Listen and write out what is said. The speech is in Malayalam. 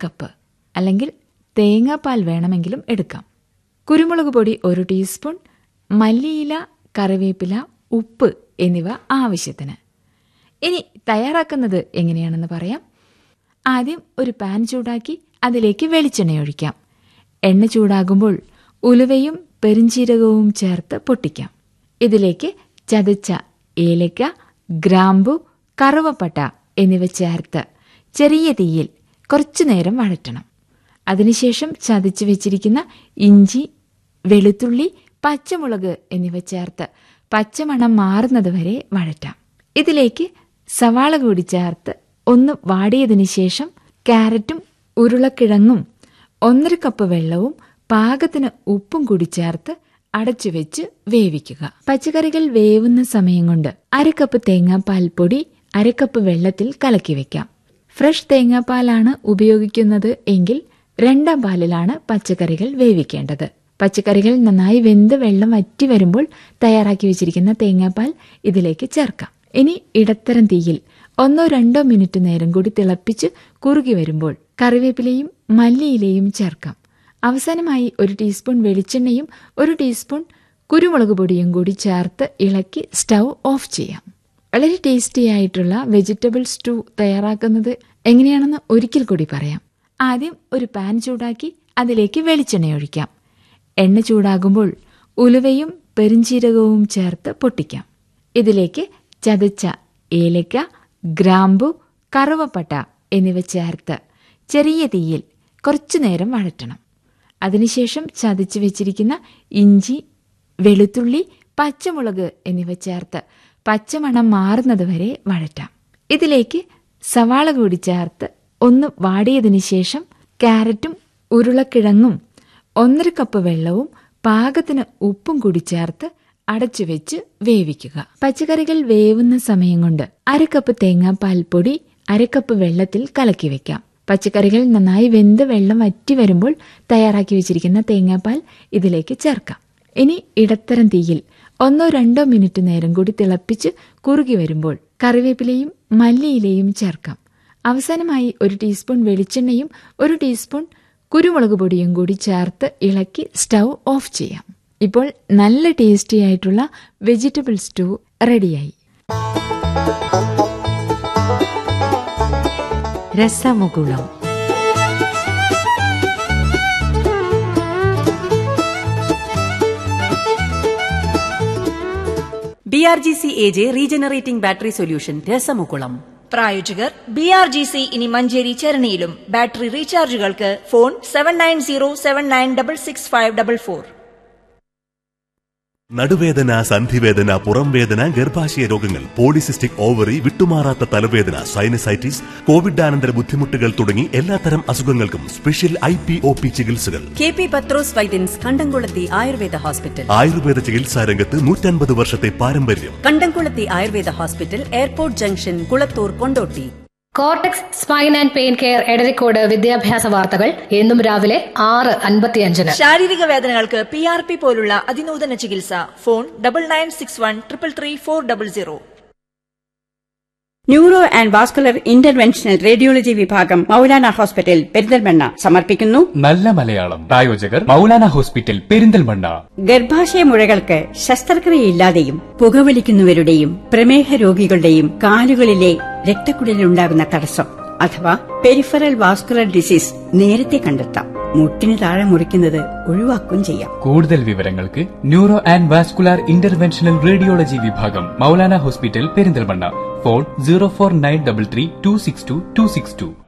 കപ്പ് അല്ലെങ്കിൽ തേങ്ങാപ്പാൽ വേണമെങ്കിലും എടുക്കാം കുരുമുളക് പൊടി ഒരു ടീസ്പൂൺ മല്ലിയില കറിവേപ്പില ഉപ്പ് എന്നിവ ആവശ്യത്തിന് ഇനി തയ്യാറാക്കുന്നത് എങ്ങനെയാണെന്ന് പറയാം ആദ്യം ഒരു പാൻ ചൂടാക്കി അതിലേക്ക് വെളിച്ചെണ്ണ ഒഴിക്കാം എണ്ണ ചൂടാകുമ്പോൾ ഉലുവയും പെരിഞ്ചീരകവും ചേർത്ത് പൊട്ടിക്കാം ഇതിലേക്ക് ചതച്ച ഏലക്ക ഗ്രാമ്പു കറുവപ്പട്ട എന്നിവ ചേർത്ത് ചെറിയ തീയിൽ കുറച്ചു നേരം വഴറ്റണം അതിനുശേഷം ചതച്ചു വെച്ചിരിക്കുന്ന ഇഞ്ചി വെളുത്തുള്ളി പച്ചമുളക് എന്നിവ ചേർത്ത് പച്ചമണം മാറുന്നത് വരെ വഴറ്റാം ഇതിലേക്ക് സവാള കൂടി ചേർത്ത് ഒന്ന് വാടിയതിനു ശേഷം ക്യാരറ്റും ഉരുളക്കിഴങ്ങും ഒന്നര കപ്പ് വെള്ളവും പാകത്തിന് ഉപ്പും കൂടി ചേർത്ത് അടച്ചുവെച്ച് വേവിക്കുക പച്ചക്കറികൾ വേവുന്ന സമയം കൊണ്ട് അരക്കപ്പ് തേങ്ങാപ്പാൽ പൊടി അരക്കപ്പ് വെള്ളത്തിൽ കലക്കി വെക്കാം ഫ്രഷ് തേങ്ങാപ്പാലാണ് ഉപയോഗിക്കുന്നത് എങ്കിൽ രണ്ടാം പാലിലാണ് പച്ചക്കറികൾ വേവിക്കേണ്ടത് പച്ചക്കറികൾ നന്നായി വെന്ത് വെള്ളം വറ്റി വരുമ്പോൾ തയ്യാറാക്കി വെച്ചിരിക്കുന്ന തേങ്ങാപ്പാൽ ഇതിലേക്ക് ചേർക്കാം ഇനി ഇടത്തരം തീയിൽ ഒന്നോ രണ്ടോ മിനിറ്റ് നേരം കൂടി തിളപ്പിച്ച് കുറുകി വരുമ്പോൾ കറിവേപ്പിലയും മല്ലിയിലയും ചേർക്കാം അവസാനമായി ഒരു ടീസ്പൂൺ വെളിച്ചെണ്ണയും ഒരു ടീസ്പൂൺ കുരുമുളക് പൊടിയും കൂടി ചേർത്ത് ഇളക്കി സ്റ്റൗ ഓഫ് ചെയ്യാം വളരെ ടേസ്റ്റി ആയിട്ടുള്ള വെജിറ്റബിൾ സ്റ്റൂ തയ്യാറാക്കുന്നത് എങ്ങനെയാണെന്ന് ഒരിക്കൽ കൂടി പറയാം ആദ്യം ഒരു പാൻ ചൂടാക്കി അതിലേക്ക് വെളിച്ചെണ്ണ ഒഴിക്കാം എണ്ണ ചൂടാകുമ്പോൾ ഉലുവയും പെരിഞ്ചീരകവും ചേർത്ത് പൊട്ടിക്കാം ഇതിലേക്ക് ചതച്ച ഏലക്ക ഗ്രാമ്പു കറുവപ്പട്ട എന്നിവ ചേർത്ത് ചെറിയ തീയിൽ കുറച്ചു നേരം വഴറ്റണം അതിനുശേഷം ചതച്ചു വെച്ചിരിക്കുന്ന ഇഞ്ചി വെളുത്തുള്ളി പച്ചമുളക് എന്നിവ ചേർത്ത് പച്ചമണം മാറുന്നത് വരെ വഴറ്റാം ഇതിലേക്ക് സവാള കൂടി ചേർത്ത് ഒന്ന് വാടിയതിനു ശേഷം ക്യാരറ്റും ഉരുളക്കിഴങ്ങും ഒന്നര കപ്പ് വെള്ളവും പാകത്തിന് ഉപ്പും കൂടി ചേർത്ത് അടച്ചുവെച്ച് വേവിക്കുക പച്ചക്കറികൾ വേവുന്ന സമയം കൊണ്ട് അരക്കപ്പ് തേങ്ങാപ്പാൽ പൊടി അരക്കപ്പ് വെള്ളത്തിൽ കലക്കി വെക്കാം പച്ചക്കറികൾ നന്നായി വെന്ത് വെള്ളം വറ്റി വരുമ്പോൾ തയ്യാറാക്കി വെച്ചിരിക്കുന്ന തേങ്ങാപ്പാൽ ഇതിലേക്ക് ചേർക്കാം ഇനി ഇടത്തരം തീയിൽ ഒന്നോ രണ്ടോ മിനിറ്റ് നേരം കൂടി തിളപ്പിച്ച് കുറുകി വരുമ്പോൾ കറിവേപ്പിലയും മല്ലിയിലയും ചേർക്കാം അവസാനമായി ഒരു ടീസ്പൂൺ വെളിച്ചെണ്ണയും ഒരു ടീസ്പൂൺ കുരുമുളക് പൊടിയും കൂടി ചേർത്ത് ഇളക്കി സ്റ്റൗ ഓഫ് ചെയ്യാം ഇപ്പോൾ നല്ല ടേസ്റ്റി ആയിട്ടുള്ള വെജിറ്റബിൾ സ്റ്റൂ റെഡിയായി Rasamukulam B R G C A J regenerating battery solution Rasamukulam പ്രായോജകർ ബി ആർ ജി സി ഇനി മഞ്ചേരി ചരണിയിലും ബാറ്ററി റീചാർജുകൾക്ക് phone seven nine zero seven nine double six five double four നടുവേദന സന്ധിവേദന പുറംവേദന ഗർഭാശയ രോഗങ്ങൾ പോളിസിസ്റ്റിക് ഓവറി വിട്ടുമാറാത്ത തലവേദന സൈനസൈറ്റിസ് കോവിഡാനന്തര ബുദ്ധിമുട്ടുകൾ തുടങ്ങി എല്ലാത്തരം അസുഖങ്ങൾക്കും special I P O P ചികിത്സകൾ K P Pathros Vaidyans Kandamkulathy Ayurveda hospital Ayurveda ചികിത്സാ രംഗത്ത് നൂറ്റൻപത് വർഷത്തെ പാരമ്പര്യം Kandamkulathy Ayurveda hospital airport junction Kulathur Kondotty cortex spine and pain care Edarikode വിദ്യാഭ്യാസ വാർത്തകൾ എന്നും രാവിലെ ആറ് അൻപത്തിയഞ്ചിന് ശാരീരിക വേദനകൾക്ക് പി ആർ പി പോലുള്ള അതിനൂതന ചികിത്സ phone double nine six one triple three four double zero neuro and vascular interventional radiology വിഭാഗം മൗലാന ഹോസ്പിറ്റൽ പെരിന്തൽമണ്ണ സമർപ്പിക്കുന്നു നല്ല മലയാളം പ്രായോജകർ മൗലാന ഹോസ്പിറ്റൽ പെരിന്തൽമണ്ണ ഗർഭാശയ മുഴകൾക്ക് ശസ്ത്രക്രിയയില്ലാതെയും പുകവലിക്കുന്നവരുടെയും പ്രമേഹ രോഗികളുടെയും കാലുകളിലെ രക്തക്കുഴലിലുണ്ടാകുന്ന തടസ്സം അഥവാ പെരിഫറൽ വാസ്കുലർ ഡിസീസ് നേരത്തെ കണ്ടെത്താം മുട്ടിന് താഴെ മുറിക്കുന്നത് ഒഴിവാക്കുകയും ചെയ്യാം കൂടുതൽ വിവരങ്ങൾക്ക് neuro and vascular interventional radiology വിഭാഗം Moulana hospital Perinthalmanna phone zero four nine double three two six two two six to